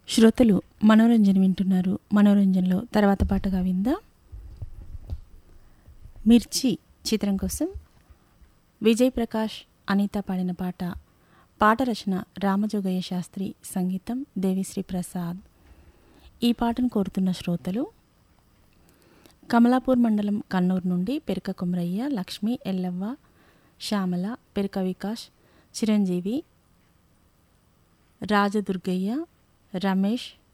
శ్రోతలు మనోరంజన వింటున్నారు మనోరంజన్లో తర్వాత పాటగా విందా మిర్చి చిత్రం కోసం విజయ్ ప్రకాష్ అనిత పాడిన పాట పాట రచన రామజోగయ్య శాస్త్రి సంగీతం దేవిశ్రీ ప్రసాద్ ఈ పాటను కోరుతున్న శ్రోతలు కమలాపూర్ మండలం కన్నూరు నుండి పెరక కుమరయ్య లక్ష్మి ఎల్లవ్వ శ్యామల పెరక వికాష్ చిరంజీవి రాజదుర్గయ్య రమేష్